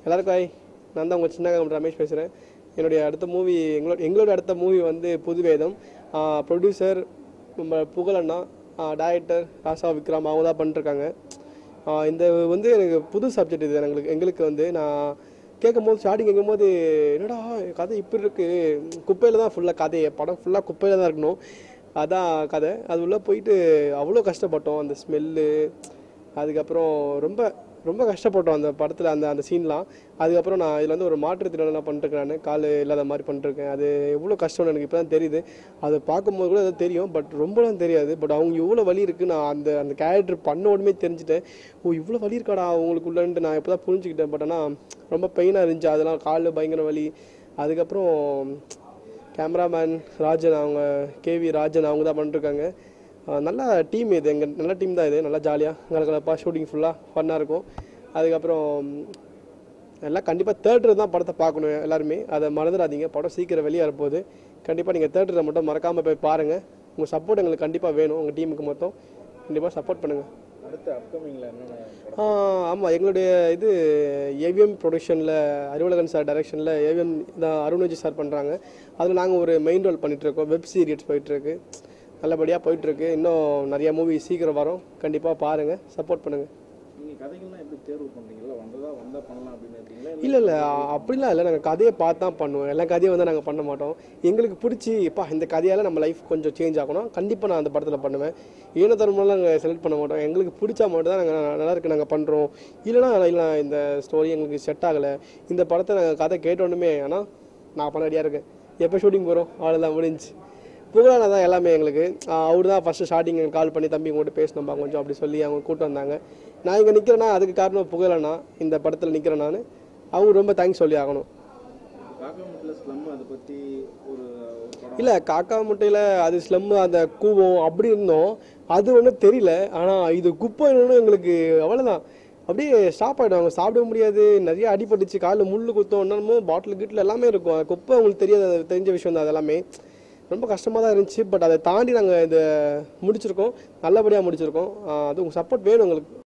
எல்லாருக்கும் ஹாய் நான் தான் உங்கள் சின்ன ரமேஷ் பேசுகிறேன் என்னுடைய அடுத்த மூவி எங்களோட எங்களோட அடுத்த மூவி வந்து புதுவேதம் ப்ரொடியூசர் நம்ம புகழண்ணா டைரக்டர் ராசா விக்ரம் அவங்க தான் பண்ணிருக்காங்க ஆஹ் இந்த வந்து எனக்கு புது சப்ஜெக்ட் இது எங்களுக்கு எங்களுக்கு வந்து நான் கேட்கும்போது ஸ்டார்டிங் கேட்கும்போது என்னடா கதை இப்படி இருக்கு குப்பையில் தான் ஃபுல்லாக கதையை படம் ஃபுல்லாக குப்பையில் தான் இருக்கணும் அதான் கதை அது உள்ளே போயிட்டு அவ்வளோ கஷ்டப்பட்டோம் அந்த ஸ்மெல்லு அதுக்கப்புறம் ரொம்ப ரொம்ப கஷ்டப்பட்டோம் அந்த படத்தில் அந்த அந்த சீன்லாம் அதுக்கப்புறம் நான் இதில் வந்து ஒரு மாற்றுத்திறனாக பண்ணிருக்கேன் நான் கால் இல்லாத மாதிரி பண்ணிருக்கேன் அது எவ்வளோ கஷ்டம்னு எனக்கு இப்போ தான் தெரியுது அதை பார்க்கும்போது கூட அது தெரியும் பட் ரொம்பலாம் தெரியாது பட் அவங்க எவ்வளோ வலி இருக்குது நான் அந்த அந்த கேரக்டர் பண்ண உடனே தெரிஞ்சுட்டேன் ஓ இவ்வளோ வலி இருக்காடா அவங்களுக்குள்ளன்ட்டு நான் இப்போ தான் புரிஞ்சுக்கிட்டேன் பட் ஆனால் ரொம்ப பெயினாக இருந்துச்சு அதெல்லாம் கால் பயங்கர வலி அதுக்கப்புறம் கேமராமேன் ராஜன் அவங்க கேவி ராஜன் அவங்க தான் பண்ணிருக்காங்க ஆஹ் நல்ல டீம் இது எங்கள் நல்ல டீம் தான் இது நல்லா ஜாலியாக கலகலப்பாக ஷூட்டிங் ஃபுல்லாக ஃபன்னாக இருக்கும் அதுக்கப்புறம் எல்லாம் கண்டிப்பாக தேட்டர் தான் படத்தை பார்க்கணும் எல்லாருமே அதை மறந்துடாதீங்க படம் சீக்கிரம் வெளியே வரப்போகுது கண்டிப்பாக நீங்கள் தேட்டரில் மட்டும் மறக்காமல் போய் பாருங்கள் உங்கள் சப்போர்ட் எங்களுக்கு கண்டிப்பாக வேணும் உங்கள் டீமுக்கு மொத்தம் கண்டிப்பாக சப்போர்ட் பண்ணுங்கள் அடுத்து அப்கமிங்கில் என்னென்ன ஆமாம் எங்களுடைய இது ஏவிஎம் ப்ரொடக்ஷனில் அறிவழகன் சார் டைரக்ஷனில் ஏவிஎம் தான் அருண்விஜய் சார் பண்ணுறாங்க அதில் நாங்கள் ஒரு மெயின் ரோல் பண்ணிகிட்ருக்கோம் வெப் சீரிஸ் போயிட்டுருக்கு நல்லபடியாக போயிட்டுருக்கு இன்னும் நிறைய மூவி சீக்கிரம் வரும் கண்டிப்பாக பாருங்கள் சப்போர்ட் பண்ணுங்கள் நீங்கள் கதைகள்லாம் எப்படி தேர்வு பண்ணுறீங்களா வந்ததா வந்தால் பண்ணலாம் அப்படின்னு இருக்கீங்களா இல்லை இல்லை அப்படிலாம் இல்லை நாங்கள் கதையை பார்த்து தான் பண்ணுவோம் எல்லா கதையும் வந்து நாங்கள் பண்ண மாட்டோம் எங்களுக்கு பிடிச்சி இப்போ இந்த கதையால் நம்ம லைஃப் கொஞ்சம் சேஞ்ச் ஆகணும் கண்டிப்பாக நான் அந்த படத்தில் பண்ணுவேன் ஏனோ தரமெல்லாம் நாங்கள் செலக்ட் பண்ண மாட்டோம் எங்களுக்கு பிடிச்சா மட்டும் தான் நாங்கள் நல்லா இருக்கு நாங்கள் பண்ணுறோம் இல்லைனா இல்லை இந்த ஸ்டோரி எங்களுக்கு செட் ஆகலை இந்த படத்தை நாங்கள் கதை கேட்டோன்னுமே ஆனால் நான் பண்ண ரெடியாக இருக்கேன் எப்போ ஷூட்டிங் போகிறோம் அவ்வளோதான் முடிஞ்சு புகழான தான் எல்லாமே எங்களுக்கு அவர் தான் ஃபஸ்ட்டு ஸ்டார்டிங் எனக்கு கால் பண்ணி தம்பி உங்கள்கிட்ட பேசணும்பா கொஞ்சம் அப்படி சொல்லி அவங்க கூட்டு வந்தாங்க நான் இங்கே நிற்கிறேன்னா அதுக்கு காரணம் புகழண்ணா இந்த படத்தில் நிற்கிறேன் நான் அவங்க ரொம்ப தேங்க்ஸ் சொல்லி ஆகணும் காக்கா முட்டில் ஸ்லம் அதை பற்றி ஒரு ஒரு படம் இல்லை காக்கா முட்டையில் அது ஸ்லம்மு அந்த கூவம் அப்படி இருந்தோம் அது ஒன்றும் தெரியல ஆனால் இது குப்பை என்னன்னு எங்களுக்கு அவ்வளோதான் அப்படியே ஸ்டாப் ஆகிடும் அவங்க சாப்பிட முடியாது நிறைய அடிபட்டுச்சு காலில் முள் குத்தம் என்னமோ பாட்டில் கீட்டில் எல்லாமே இருக்கும் அது குப்பை அவங்களுக்கு தெரியாத தெரிஞ்ச விஷயம் தான் அது எல்லாமே ரொம்ப கஷ்டமாக தான் இருந்துச்சு பட் அதை தாண்டி நாங்கள் இதை முடிச்சிருக்கோம் நல்லபடியாக முடிச்சிருக்கோம் ஆஹ் அது உங்கள் சப்போர்ட் வேணும் உங்களுக்கு